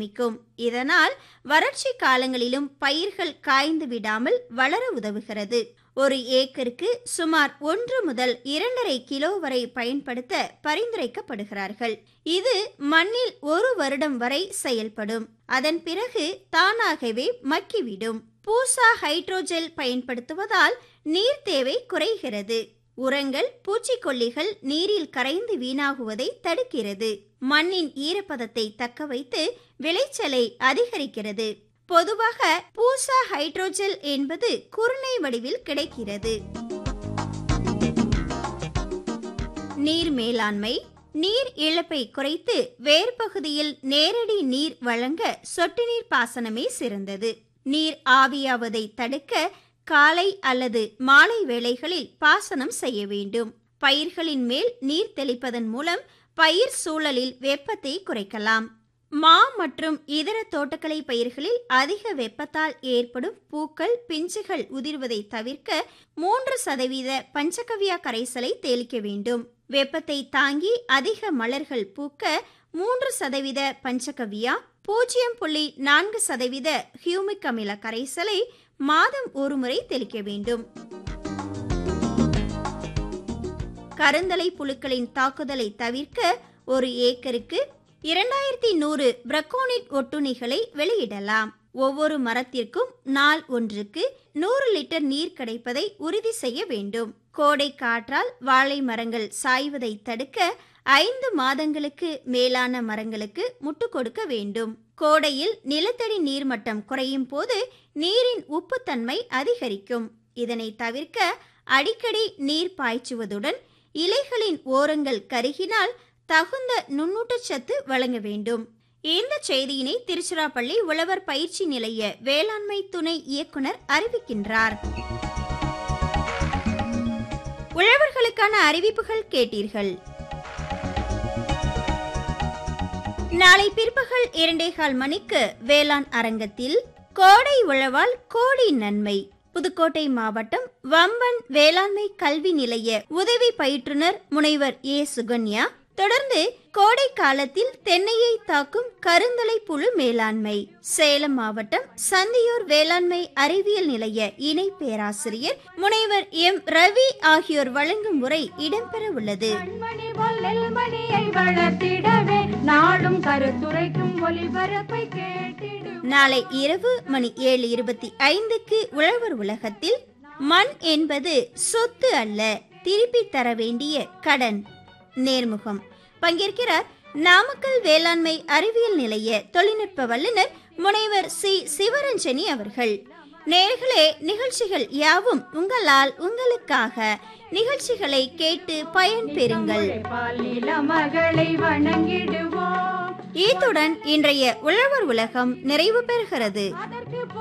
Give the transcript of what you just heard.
சேமிக்கும் இதனால் வறட்சி காலங்களிலும் பயிர்கள் காய்ந்து விடாமல் வளர உதவுகிறது ஒரு ஏக்கருக்கு சுமார் ஒன்று முதல் இரண்டரை கிலோ வரை பயன்படுத்த பரிந்துரைக்கப்படுகிறார்கள் இது மண்ணில் ஒரு வருடம் வரை செயல்படும் அதன் பிறகு தானாகவே மக்கிவிடும் பூசா ஹைட்ரோஜெல் பயன்படுத்துவதால் நீர் தேவை குறைகிறது உரங்கள் பூச்சிக்கொல்லிகள் நீரில் கரைந்து வீணாகுவதை தடுக்கிறது மண்ணின் ஈரப்பதத்தை தக்க வைத்து விளைச்சலை அதிகரிக்கிறது பொதுவாக பூசா ஹைட்ரோஜெல் என்பது குருணை வடிவில் கிடைக்கிறது நீர் மேலாண்மை நீர் இழப்பை குறைத்து வேர் பகுதியில் நேரடி நீர் வழங்க சொட்டு நீர் பாசனமே சிறந்தது நீர் ஆவியாவதை தடுக்க காலை அல்லது மாலை வேளைகளில் பாசனம் செய்ய வேண்டும் பயிர்களின் மேல் நீர் தெளிப்பதன் மூலம் பயிர் சூழலில் வெப்பத்தை குறைக்கலாம் மா மற்றும் இதர தோட்டக்கலை பயிர்களில் அதிக வெப்பத்தால் ஏற்படும் பூக்கள் பிஞ்சுகள் உதிர்வதை தவிர்க்க மூன்று சதவீத பஞ்சகவியா கரைசலை தெளிக்க வேண்டும் வெப்பத்தை தாங்கி அதிக மலர்கள் பூக்க மூன்று சதவீத பஞ்சகவியா பூஜ்ஜியம் புள்ளி நான்கு சதவீத ஹியூமிக் அமில கரைசலை மாதம் ஒருமுறை தெளிக்க வேண்டும் கருந்தலை புழுக்களின் தாக்குதலை தவிர்க்க ஒரு ஏக்கருக்கு இரண்டாயிரத்தி நூறு பிரக்கோனிட் ஒட்டுணிகளை வெளியிடலாம் ஒவ்வொரு மரத்திற்கும் நாள் ஒன்றுக்கு நூறு லிட்டர் நீர் கிடைப்பதை உறுதி செய்ய வேண்டும் கோடை காற்றால் வாழை மரங்கள் சாய்வதை தடுக்க ஐந்து மாதங்களுக்கு மேலான மரங்களுக்கு முட்டு கொடுக்க வேண்டும் கோடையில் நிலத்தடி நீர்மட்டம் குறையும் போது நீரின் உப்புத்தன்மை அதிகரிக்கும் இதனை தவிர்க்க அடிக்கடி நீர் பாய்ச்சுவதுடன் இலைகளின் ஓரங்கள் கருகினால் தகுந்த நுண்ணூட்டச்சத்து வழங்க வேண்டும் இந்த செய்தியினை திருச்சிராப்பள்ளி உழவர் பயிற்சி நிலைய வேளாண்மை துணை இயக்குனர் அறிவிக்கின்றார் உழவர்களுக்கான அறிவிப்புகள் கேட்டீர்கள் நாளை பிற்பகல் இரண்டேகால் மணிக்கு வேளாண் அரங்கத்தில் கோடை உழவால் கோடி நன்மை புதுக்கோட்டை மாவட்டம் வம்பன் வேளாண்மை கல்வி நிலைய உதவி பயிற்றுனர் முனைவர் ஏ சுகன்யா தொடர்ந்து கோடை காலத்தில் தென்னையை தாக்கும் கருந்தலை புழு மேலாண்மை சேலம் மாவட்டம் சந்தியூர் வேளாண்மை அறிவியல் நிலைய இணை பேராசிரியர் முனைவர் எம் ரவி ஆகியோர் வழங்கும் முறை இடம்பெற உள்ளது கண்மணி பொல்லில் மணியை வளர்த்திடவே நாடும் கருத்துரைக்கும் ஒளிபரப்பை கேட்டிடு நாளை இரவு மணி ஏழு இருபத்தி ஐந்துக்கு உழவர் உலகத்தில் மண் என்பது சொத்து அல்ல திருப்பி தர வேண்டிய கடன் நேர்முகம் பங்கேற்கிறார் நாமக்கல் வேளாண்மை அறிவியல் நிலைய தொழில்நுட்ப வல்லுநர் முனைவர் சி சிவரஞ்சனி அவர்கள் நேர்களே நிகழ்ச்சிகள் யாவும் உங்களால் உங்களுக்காக நிகழ்ச்சிகளை கேட்டு பயன்பெறுங்கள் பால் நில மகளை வணங்கிடுவோம் இத்துடன் இன்றைய உழவர் உலகம் நிறைவு பெறுகிறது அதற்கு